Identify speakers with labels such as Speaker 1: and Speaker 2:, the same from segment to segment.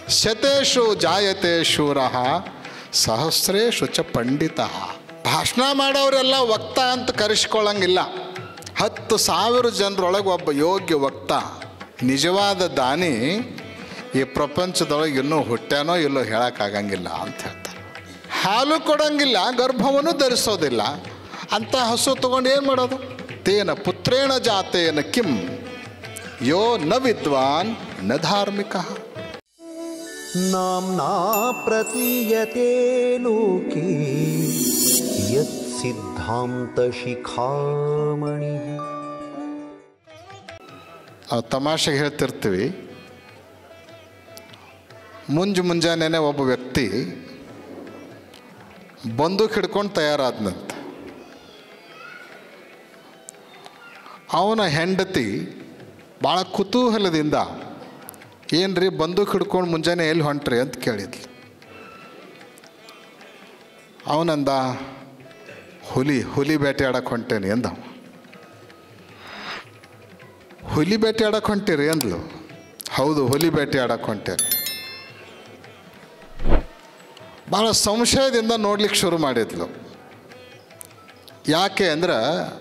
Speaker 1: ಶತೇಶು ಜಾಯತೆ ಶೂರ ಸಹಸ್ರೇಶು ಚ ಪಂಡಿತ ಭಾಷಣ ಮಾಡೋರೆಲ್ಲ ವಕ್ತ ಅಂತ ಕರೆಸ್ಕೊಳ್ಳಂಗಿಲ್ಲ ಹತ್ತು ಸಾವಿರ ಜನರೊಳಗೆ ಒಬ್ಬ ಯೋಗ್ಯ ವಕ್ತ ನಿಜವಾದ ದಾನಿ ಈ ಪ್ರಪಂಚದೊಳಗೆ ಇನ್ನೂ ಹುಟ್ಟ್ಯಾನೋ ಇಲ್ಲೋ ಹೇಳೋಕ್ಕಾಗಂಗಿಲ್ಲ ಅಂತ ಹೇಳ್ತಾರೆ ಹಾಲು ಕೊಡಂಗಿಲ್ಲ ಗರ್ಭವನ್ನು ಧರಿಸೋದಿಲ್ಲ ಅಂತ ಹಸು ತಗೊಂಡು ಏನು ಮಾಡೋದು ತೇನ ಪುತ್ರೇಣ ಜಾತೇನ ಕಿಂ ಯೋ ನ ವಿದ್ವಾನ್ ನ ಧಾರ್ಮಿಕ
Speaker 2: नाम्ना प्रतीयते लोके यत्सिद्धान्तशिखामणिः
Speaker 1: ನಾವು ತಮಾಷೆಗೆ ಹೇಳ್ತಿರ್ತೀವಿ ಮುಂಜು ಮುಂಜಾನೆ ಒಬ್ಬ ವ್ಯಕ್ತಿ ಬಂದೂಕ್ ಹಿಡ್ಕೊಂಡು ತಯಾರಾದ್ನಂತ ಅವನ ಹೆಂಡತಿ ಭಾಳ ಕುತೂಹಲದಿಂದ ಏನ್ರಿ ಬಂದೂಕ್ ಹಿಡ್ಕೊಂಡು ಮುಂಜಾನೆ ಎಲ್ಲಿ ಹೊಂಟ್ರಿ ಅಂತ ಕೇಳಿದ್ಲು ಅವನಂದ ಹುಲಿ ಹುಲಿ ಬೇಟೆ ಆಡಕ್ಕೆ ಹೊಂಟೇನಿ ಅಂದ ಅವ. ಹುಲಿ ಬೇಟೆ ಆಡಕ್ಕೆ ಹೊಂಟಿರಿ ಅಂದ್ಲು ಹೌದು ಹುಲಿ ಬೇಟೆ ಆಡಕ್ಕೆ ಹೊಂಟೇನೆ ಭಾಳ ಸಂಶಯದಿಂದ ನೋಡ್ಲಿಕ್ಕೆ ಶುರು ಮಾಡಿದ್ಲು ಯಾಕೆ ಅಂದ್ರೆ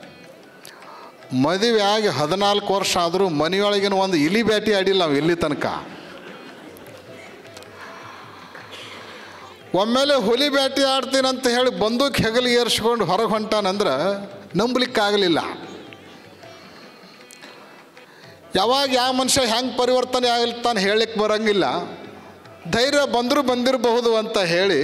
Speaker 1: ಮದುವೆ ಆಗಿ ಹದಿನಾಲ್ಕು ವರ್ಷ ಆದರೂ ಮನೆಯೊಳಗಿನ ಒಂದು ಇಲಿ ಬೇಟೆ ಆಡಿಲ್ಲ ನಾವು ಇಲ್ಲಿ ತನಕ ಒಮ್ಮೆಲೆ ಹುಲಿ ಬೇಟೆ ಆಡ್ತೀನಂತ ಹೇಳಿ ಬಂದೂಕ್ ಹೆಗಲು ಏರ್ಸ್ಕೊಂಡು ಹೊರಗೆ ಹೊಂಟಾನಂದ್ರೆ ನಂಬಲಿಕ್ಕಾಗಲಿಲ್ಲ ಯಾವಾಗ ಯಾವ ಮನುಷ್ಯ ಹೆಂಗೆ ಪರಿವರ್ತನೆ ಆಗಿರ್ತಾನೆ ಹೇಳಲಿಕ್ಕೆ ಬರೋಂಗಿಲ್ಲ ಧೈರ್ಯ ಬಂದರೂ ಬಂದಿರಬಹುದು ಅಂತ ಹೇಳಿ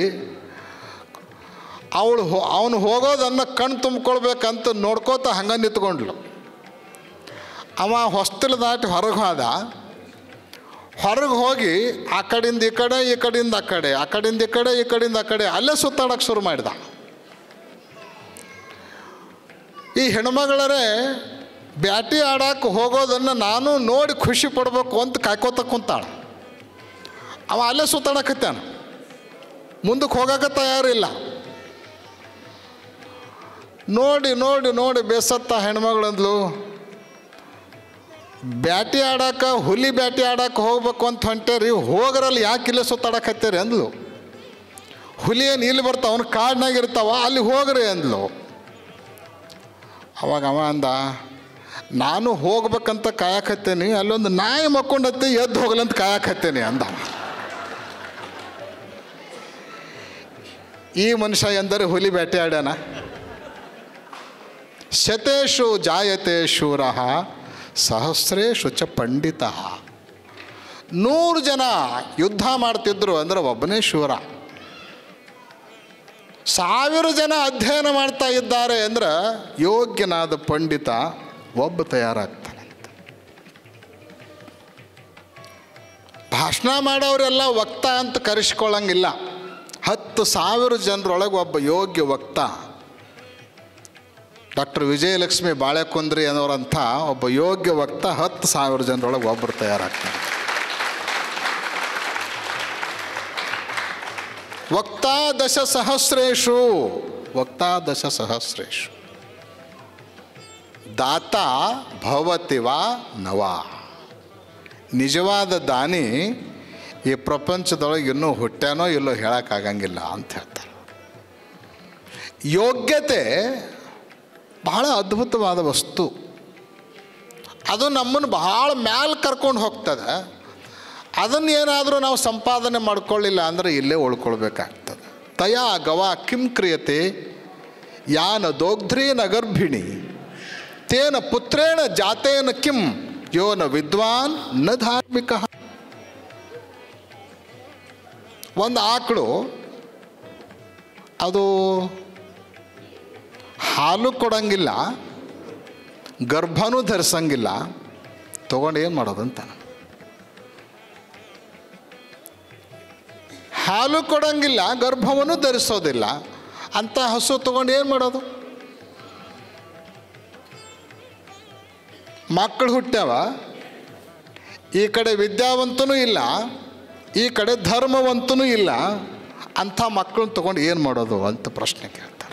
Speaker 1: ಅವಳು ಹೋ ಅವನು ಹೋಗೋದನ್ನು ಕಣ್ಣು ತುಂಬಿಕೊಳ್ಬೇಕಂತ ನೋಡ್ಕೋತ ಹಂಗೆ ನಿಂತ್ಕೊಂಡ್ಲು ಅವ ಹೊಸ್ತಲು ದಾಟಿ ಹೊರಗೆ ಹೋದ ಹೊರಗೆ ಹೋಗಿ ಆ ಕಡೆಯಿಂದ ಈ ಕಡೆ ಈ ಕಡೆಯಿಂದ ಆ ಕಡೆ ಆ ಕಡೆಯಿಂದ ಈ ಕಡೆ ಈ ಕಡೆಯಿಂದ ಆ ಕಡೆ ಅಲ್ಲೇ ಸುತ್ತಾಡಕ್ಕೆ ಶುರು ಮಾಡಿದ ಈ ಹೆಣ್ಮಗಳರೇ ಬ್ಯಾಟಿ ಆಡಕ್ಕೆ ಹೋಗೋದನ್ನು ನಾನು ನೋಡಿ ಖುಷಿ ಪಡ್ಬೇಕು ಅಂತ ಕಾಯ್ಕೋತ ಕುಂತಾಳ ಅವ ಅಲ್ಲೇ ಸುತ್ತಾಡಕತ್ತಾನ ಮುಂದಕ್ಕೆ ಹೋಗಕ್ಕೆ ತಯಾರಿಲ್ಲ ನೋಡಿ ನೋಡಿ ನೋಡಿ ಬೇಸತ್ತ ಹೆಣ್ಮಗಳಂದ್ಲು ಬ್ಯಾಟಿ ಆಡಕ್ಕೆ ಹುಲಿ ಬ್ಯಾಟಿ ಆಡಕ್ಕೆ ಹೋಗ್ಬೇಕು ಅಂತ ಹೊಂಟೇರಿ ಹೋಗ್ರಲ್ಲಿ ಯಾಕೆ ಇಲ್ಲೇ ಸುತ್ತಾಡಕತ್ತೀರಿ ಅಂದ್ಲು ಹುಲಿ ಏನು ಇಲ್ಲಿ ಬರ್ತಾವ ಅವ್ನು ಕಾಡ್ನಾಗ ಇರ್ತಾವ ಅಲ್ಲಿ ಹೋಗ್ರಿ ಅಂದ್ಲು ಅವಾಗ ಅವ ಅಂದ ನಾನು ಹೋಗ್ಬೇಕಂತ ಕಾಯಕತ್ತೇನಿ ಅಲ್ಲೊಂದು ನಾಯಿ ಮಕ್ಕೊಂಡತ್ತೆ ಎದ್ದು ಹೋಗಲಂತ ಕಾಯಕತ್ತೇನೆ ಅಂದ ಈ ಮನುಷ್ಯ ಎಂದರೆ ಹುಲಿ ಬೇಟೆ ಆಡ್ಯಾನ ಶತೇಶು ಜಾಯತೆ ಶೂರ ಸಹಸ್ರೇಶು ಚ ಪಂಡಿತ ನೂರು ಜನ ಯುದ್ಧ ಮಾಡ್ತಿದ್ರು ಅಂದ್ರೆ ಒಬ್ಬನೇ ಶೂರ ಸಾವಿರ ಜನ ಅಧ್ಯಯನ ಮಾಡ್ತಾ ಇದ್ದಾರೆ ಅಂದ್ರೆ ಯೋಗ್ಯನಾದ ಪಂಡಿತ ಒಬ್ಬ ತಯಾರಾಗ್ತಾನೆ ಭಾಷಣ ಮಾಡೋರೆಲ್ಲ ವಕ್ತ ಅಂತ ಕರೆಸ್ಕೊಳ್ಳಂಗಿಲ್ಲ ಹತ್ತು ಸಾವಿರ ಜನರೊಳಗೆ ಒಬ್ಬ ಯೋಗ್ಯ ವಕ್ತ ಡಾಕ್ಟರ್ ವಿಜಯಲಕ್ಷ್ಮಿ ಬಾಳೆಕುಂದ್ರಿ ಅನ್ನೋರಂಥ ಒಬ್ಬ ಯೋಗ್ಯ ವಕ್ತ ಹತ್ತು ಸಾವಿರ ಜನರೊಳಗೆ ಒಬ್ಬರು ತಯಾರಾಗ್ತಾರೆ ವಕ್ತಾ ದಶ ಸಹಸ್ರೇಶು ವಕ್ತಾ ದಶ ಸಹಸ್ರೇಶು ದಾತ ಭವತಿ ವಾ ನವ ನಿಜವಾದ ದಾನಿ ಈ ಪ್ರಪಂಚದೊಳಗೆ ಇನ್ನೂ ಹುಟ್ಟ್ಯಾನೋ ಇಲ್ಲೋ ಹೇಳೋಕ್ಕಾಗಂಗಿಲ್ಲ ಅಂತ ಹೇಳ್ತಾರೆ ಯೋಗ್ಯತೆ ಬಹಳ ಅದ್ಭುತವಾದ ವಸ್ತು ಅದು ನಮ್ಮನ್ನು ಬಹಳ ಮ್ಯಾಲೆ ಕರ್ಕೊಂಡು ಹೋಗ್ತದೆ ಅದನ್ನು ಏನಾದರೂ ನಾವು ಸಂಪಾದನೆ ಮಾಡ್ಕೊಳ್ಳಿಲ್ಲ ಅಂದರೆ ಇಲ್ಲೇ ಉಳ್ಕೊಳ್ಬೇಕಾಗ್ತದೆ ತಯಾ ಗವ ಕಿಂ ಕ್ರಿಯತೆ ಯಾನ ದೋಗ್ಧ್ರೀನ ಗರ್ಭಿಣಿ ತೇನ ಪುತ್ರೇಣ ಜಾತೇನ ಕಿಂ ಯೋನ ವಿದ್ವಾನ್ ನ ಧಾರ್ಮಿಕ ಒಂದು ಆಕಳು ಅದು ಹಾಲು ಕೊಡಂಗಿಲ್ಲ ಗರ್ಭನೂ ಧರಿಸಂಗಿಲ್ಲ ತಗೊಂಡು ಏನು ಮಾಡೋದಂತ ಹಾಲು ಕೊಡಂಗಿಲ್ಲ ಗರ್ಭವನ್ನು ಧರಿಸೋದಿಲ್ಲ ಅಂತ ಹಸು ತಗೊಂಡು ಏನು ಮಾಡೋದು ಮಕ್ಕಳು ಹುಟ್ಟ್ಯಾವ ಈ ಕಡೆ ವಿದ್ಯಾವಂತನೂ ಇಲ್ಲ ಈ ಕಡೆ ಧರ್ಮವಂತನೂ ಇಲ್ಲ ಅಂಥ ಮಕ್ಕಳನ್ನ ತಗೊಂಡು ಏನು ಮಾಡೋದು ಅಂತ ಪ್ರಶ್ನೆ ಕೇಳ್ತಾರೆ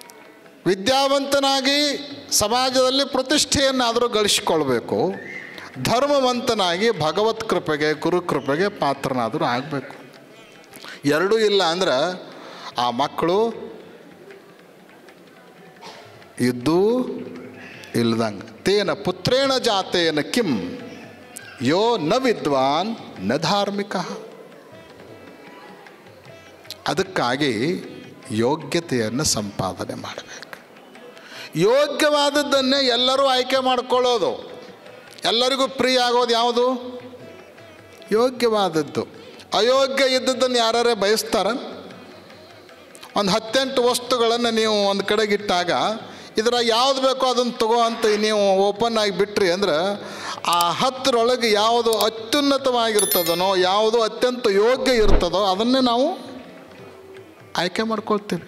Speaker 1: ವಿದ್ಯಾವಂತನಾಗಿ ಸಮಾಜದಲ್ಲಿ ಪ್ರತಿಷ್ಠೆಯನ್ನಾದರೂ ಗಳಿಸಿಕೊಳ್ಬೇಕು ಧರ್ಮವಂತನಾಗಿ ಭಗವತ್ ಕೃಪೆಗೆ ಗುರು ಕೃಪೆಗೆ ಪಾತ್ರನಾದರೂ ಆಗಬೇಕು ಎರಡೂ ಇಲ್ಲ ಅಂದ್ರೆ ಆ ಮಕ್ಕಳು ಇದ್ದೂ ಇಲ್ದಂಗೆ ತೇನ ಪುತ್ರೇಣ ಜಾತೇನ ಕಿಂ ಯೋ ನ ವಿದ್ವಾನ್ ನ ಧಾರ್ಮಿಕ ಅದಕ್ಕಾಗಿ ಯೋಗ್ಯತೆಯನ್ನು ಸಂಪಾದನೆ ಮಾಡಬೇಕು ಯೋಗ್ಯವಾದದ್ದನ್ನೇ ಎಲ್ಲರೂ ಆಯ್ಕೆ ಮಾಡ್ಕೊಳ್ಳೋದು ಎಲ್ಲರಿಗೂ ಪ್ರಿಯ ಆಗೋದು ಯಾವುದು ಯೋಗ್ಯವಾದದ್ದು ಅಯೋಗ್ಯ ಇದ್ದದ್ದನ್ನು ಯಾರೇ ಬಯಸ್ತಾರ ಒಂದು ಹತ್ತೆಂಟು ವಸ್ತುಗಳನ್ನು ನೀವು ಒಂದು ಕಡೆಗಿಟ್ಟಾಗ ಇದರ ಯಾವ್ದು ಬೇಕೋ ಅದನ್ನು ತಗೋ ಅಂತ ನೀವು ಓಪನ್ ಆಗಿ ಬಿಟ್ರಿ ಅಂದ್ರೆ ಆ ಹತ್ತರೊಳಗೆ ಯಾವುದು ಅತ್ಯುನ್ನತವಾಗಿರ್ತದನೋ ಯಾವುದು ಅತ್ಯಂತ ಯೋಗ್ಯ ಇರ್ತದೋ ಅದನ್ನೇ ನಾವು ಆಯ್ಕೆ ಮಾಡ್ಕೊಳ್ತೀವಿ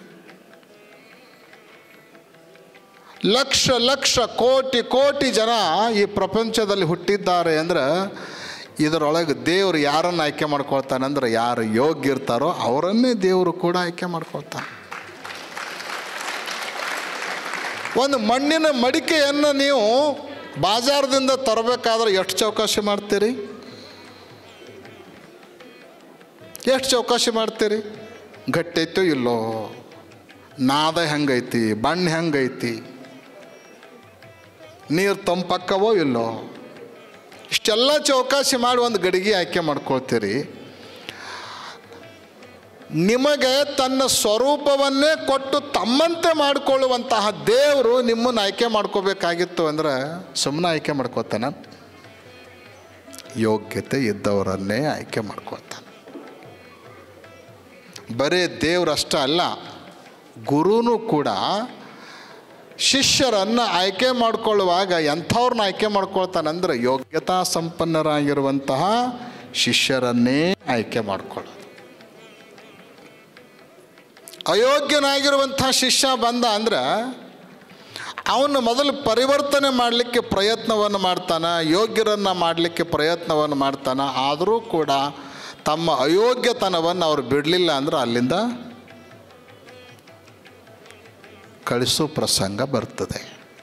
Speaker 1: ಲಕ್ಷ ಲಕ್ಷ ಕೋಟಿ ಕೋಟಿ ಜನ ಈ ಪ್ರಪಂಚದಲ್ಲಿ ಹುಟ್ಟಿದ್ದಾರೆ ಅಂದ್ರೆ ಇದರೊಳಗೆ ದೇವರು ಯಾರನ್ನು ಆಯ್ಕೆ ಮಾಡ್ಕೊಳ್ತಾನೆ ಅಂದ್ರೆ ಯಾರು ಯೋಗ್ಯ ಇರ್ತಾರೋ ಅವರನ್ನೇ ದೇವರು ಕೂಡ ಆಯ್ಕೆ ಮಾಡ್ಕೊಳ್ತಾನೆ ಒಂದು ಮಣ್ಣಿನ ಮಡಿಕೆಯನ್ನು ನೀವು ಬಾಜಾರದಿಂದ ತರಬೇಕಾದ್ರೆ ಎಷ್ಟು ಚೌಕಾಶಿ ಮಾಡ್ತೀರಿ ಎಷ್ಟು ಚೌಕಾಶಿ ಮಾಡ್ತೀರಿ ಗಟ್ಟೈತೋ ಇಲ್ಲೋ ನಾದ ಹೆಂಗೈತಿ ಬಣ್ಣ ಹೆಂಗೈತಿ ನೀರು ತಂಪಕ್ಕವೋ ಇಲ್ಲೋ ಇಷ್ಟೆಲ್ಲ ಚೌಕಾಸಿ ಮಾಡಿ ಒಂದು ಗಡಿಗೆ ಆಯ್ಕೆ ಮಾಡ್ಕೊಳ್ತೀರಿ ನಿಮಗೆ ತನ್ನ ಸ್ವರೂಪವನ್ನೇ ಕೊಟ್ಟು ತಮ್ಮಂತೆ ಮಾಡಿಕೊಳ್ಳುವಂತಹ ದೇವರು ನಿಮ್ಮನ್ನು ಆಯ್ಕೆ ಮಾಡ್ಕೋಬೇಕಾಗಿತ್ತು ಅಂದ್ರೆ ಸುಮ್ಮನೆ ಆಯ್ಕೆ ಮಾಡ್ಕೋತಾನ ಯೋಗ್ಯತೆ ಇದ್ದವರನ್ನೇ ಆಯ್ಕೆ ಮಾಡ್ಕೊಳ್ತಾನೆ ಬರೀ ದೇವರಷ್ಟೇ ಅಲ್ಲ ಗುರುನು ಕೂಡ ಶಿಷ್ಯರನ್ನು ಆಯ್ಕೆ ಮಾಡಿಕೊಳ್ಳುವಾಗ ಎಂಥವ್ರನ್ನ ಆಯ್ಕೆ ಮಾಡ್ಕೊಳ್ತಾನಂದ್ರೆ ಯೋಗ್ಯತಾ ಸಂಪನ್ನರಾಗಿರುವಂತಹ ಶಿಷ್ಯರನ್ನೇ ಆಯ್ಕೆ ಮಾಡ್ಕೊಳ್ಳೋದು ಅಯೋಗ್ಯನಾಗಿರುವಂಥ ಶಿಷ್ಯ ಬಂದ ಅಂದ್ರೆ ಅವನು ಮೊದಲು ಪರಿವರ್ತನೆ ಮಾಡಲಿಕ್ಕೆ ಪ್ರಯತ್ನವನ್ನು ಮಾಡ್ತಾನೆ ಯೋಗ್ಯರನ್ನು ಮಾಡಲಿಕ್ಕೆ ಪ್ರಯತ್ನವನ್ನು ಮಾಡ್ತಾನೆ ಆದರೂ ಕೂಡ ತಮ್ಮ ಅಯೋಗ್ಯತನವನ್ನು ಅವ್ರು ಬಿಡಲಿಲ್ಲ ಅಂದ್ರೆ ಅಲ್ಲಿಂದ ಕಳಿಸೋ ಪ್ರಸಂಗ ಬರ್ತದೆ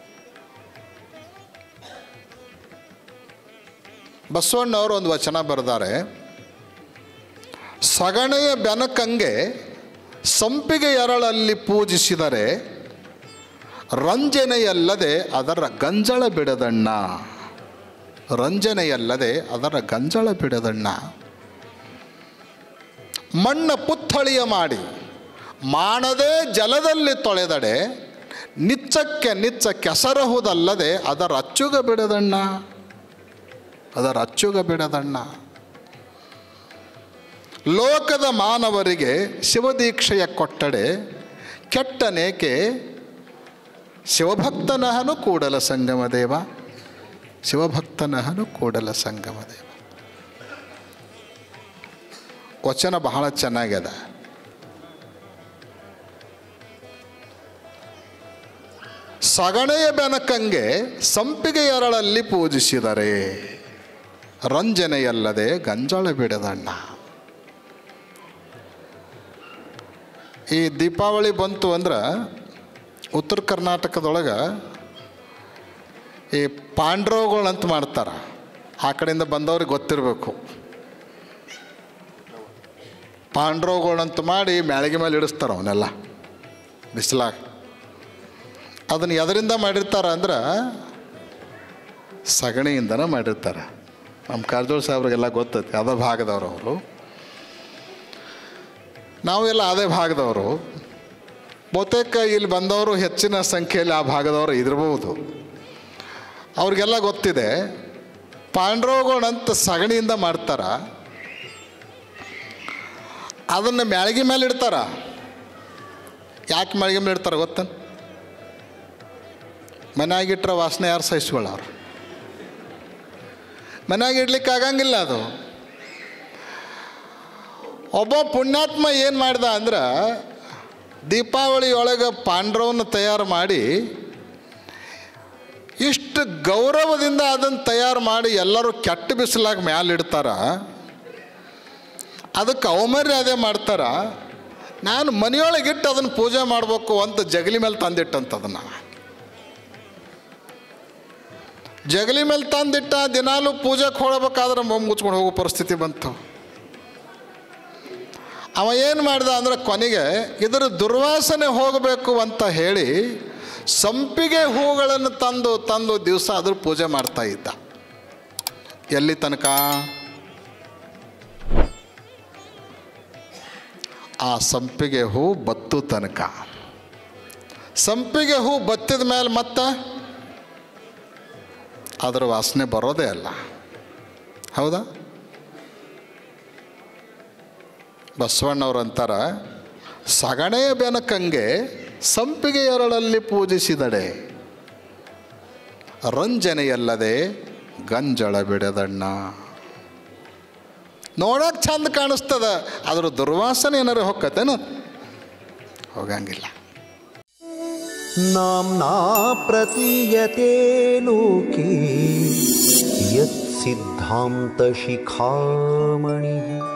Speaker 1: ಬಸವಣ್ಣವರು ಒಂದು ವಚನ ಬರೆದಾರೆ ಸಗಣೆಯ ಬೆನಕಂಗೆ ಸಂಪಿಗೆ ಎರಳಲ್ಲಿ ಪೂಜಿಸಿದರೆ ರಂಜನೆಯಲ್ಲದೆ ಅದರ ಗಂಜಳ ಬಿಡದಣ್ಣ ರಂಜನೆಯಲ್ಲದೆ ಅದರ ಗಂಜಳ ಬಿಡದಣ್ಣ ಮಣ್ಣ ಪುತ್ಥಳಿಯ ಮಾಡಿ ಮಾಡದೆ ಜಲದಲ್ಲಿ ತೊಳೆದಡೆ ನಿಚ್ಚಕ್ಕೆ ನಿಚ್ಚ ಕೆಸರಹುದಲ್ಲದೆ ಅದರ ಅಚ್ಚುಗ ಬಿಡದಣ್ಣ ಅದರ ಅಚ್ಚುಗ ಬಿಡದಣ್ಣ ಲೋಕದ ಮಾನವರಿಗೆ ಶಿವದೀಕ್ಷೆಯ ಕೊಟ್ಟಡೆ ಕೆಟ್ಟನೇಕೆ ಶಿವಭಕ್ತನಹನು ಕೂಡಲ ಸಂಗಮ ದೇವ ಶಿವಭಕ್ತನಹನು ಕೂಡಲ ಸಂಗಮ ದೇವ ವಚನ ಬಹಳ ಚೆನ್ನಾಗ್ಯದ ಸಗಣೆಯ ಬೆನಕಂಗೆ ಸಂಪಿಗೆ ಎರಳಲ್ಲಿ ಪೂಜಿಸಿದರೆ ರಂಜನೆಯಲ್ಲದೆ ಗಂಜಾಳ ಬಿಡದಣ್ಣ ಈ ದೀಪಾವಳಿ ಬಂತು ಅಂದ್ರೆ ಉತ್ತರ ಕರ್ನಾಟಕದೊಳಗೆ ಈ ಪಾಂಡ್ರವ್ಗಳಂತ ಮಾಡ್ತಾರೆ ಆ ಕಡೆಯಿಂದ ಬಂದವ್ರಿಗೆ ಗೊತ್ತಿರಬೇಕು ಪಾಂಡ್ರವ್ಗಳಂತ ಮಾಡಿ ಮ್ಯಾಳಿಗೆ ಮೇಲೆ ಇಡಿಸ್ತಾರೆ ಅವನ್ನೆಲ್ಲ ಬಿಸಿಲಾಗ ಅದನ್ನು ಎದರಿಂದ ಮಾಡಿರ್ತಾರೆ ಅಂದ್ರೆ ಸಗಣಿಯಿಂದನೇ ಮಾಡಿರ್ತಾರೆ ನಮ್ಮ ಕಾರಜೋಳ ಸಾಹೇಬ್ರಿಗೆಲ್ಲ ಗೊತ್ತೈತಿ ಅದೇ ಭಾಗದವ್ರು ಅವರು ನಾವೆಲ್ಲ ಅದೇ ಭಾಗದವರು ಬಹುತೇಕ ಇಲ್ಲಿ ಬಂದವರು ಹೆಚ್ಚಿನ ಸಂಖ್ಯೆಯಲ್ಲಿ ಆ ಭಾಗದವರು ಇದಿರ್ಬೋದು ಅವ್ರಿಗೆಲ್ಲ ಗೊತ್ತಿದೆ ಪಾಂಡ್ರವ್ಗಳಂತ ಸಗಣಿಯಿಂದ ಮಾಡ್ತಾರ ಅದನ್ನು ಮ್ಯಾಳ್ಗೆ ಮೇಲೆ ಇಡ್ತಾರ ಯಾಕೆ ಮ್ಯಾಳ್ಗೆ ಮೇಲೆ ಇಡ್ತಾರೆ ಗೊತ್ತ ಮನ್ಯಾಗಿಟ್ರೆ ವಾಸನೆ ಯಾರು ಸಹಿಸ್ಕೊಳ್ಳೋರು ಮನ್ಯಾಗ ಇಡ್ಲಿಕ್ಕೆ ಆಗಂಗಿಲ್ಲ ಅದು ಒಬ್ಬ ಪುಣ್ಯಾತ್ಮ ಏನು ಮಾಡ್ದ ಅಂದ್ರೆ ದೀಪಾವಳಿ ಒಳಗೆ ಪಾಂಡ್ರವನ್ನು ತಯಾರು ಮಾಡಿ ಇಷ್ಟು ಗೌರವದಿಂದ ಅದನ್ನು ತಯಾರು ಮಾಡಿ ಎಲ್ಲರೂ ಕೆಟ್ಟ ಬಿಸಿಲಾಗ ಮ್ಯಾಲಿಡ್ತಾರ ಅದಕ್ಕೆ ಅವಮರ್ಯಾದೆ ಮಾಡ್ತಾರ ನಾನು ಮನೆಯೊಳಗಿಟ್ಟು ಅದನ್ನು ಪೂಜೆ ಮಾಡಬೇಕು ಅಂತ ಜಗಲಿ ಮೇಲೆ ತಂದಿಟ್ಟಂತ ಅದನ್ನು ಜಗಲಿ ಮೇಲೆ ತಂದಿಟ್ಟ ದಿನಾಲು ಪೂಜೆಗೆ ಹೋಗ್ಬೇಕಾದ್ರೆ ಮೊಮ್ಮು ಮುಚ್ಕೊಂಡು ಹೋಗೋ ಪರಿಸ್ಥಿತಿ ಬಂತು ಅವ ಏನು ಮಾಡಿದ ಅಂದ್ರೆ ಕೊನೆಗೆ ಇದರ ದುರ್ವಾಸನೆ ಹೋಗಬೇಕು ಅಂತ ಹೇಳಿ ಸಂಪಿಗೆ ಹೂಗಳನ್ನು ತಂದು ತಂದು ದಿವಸ ಅದ್ರ ಪೂಜೆ ಮಾಡ್ತಾ ಇದ್ದ ಎಲ್ಲಿ ತನಕ ಆ ಸಂಪಿಗೆ ಹೂ ಬತ್ತು ತನಕ ಸಂಪಿಗೆ ಹೂ ಬತ್ತಿದ ಮೇಲೆ ಮತ್ತೆ ಅದರ ವಾಸನೆ ಬರೋದೇ ಅಲ್ಲ ಹೌದಾ ಬಸವಣ್ಣವ್ರು ಅಂತಾರ ಸಗಣೆಯ ಬೆನಕಂಗೆ ಸಂಪಿಗೆ ಎರಳಲ್ಲಿ ಪೂಜಿಸಿದಡೆ ರಂಜನೆಯಲ್ಲದೆ ಗಂಜಳ ಬಿಡದಣ್ಣ ನೋಡಕ್ಕೆ ಚಂದ ಕಾಣಿಸ್ತದ ಅದ್ರ ದುರ್ವಾಸನೆ ಏನಾರು ಹೊಕ್ಕತ್ತೇನು ಹೋಗಂಗಿಲ್ಲ
Speaker 2: नाम्ना प्रतीयते लोके यत्सिद्धान्तशिखामणिः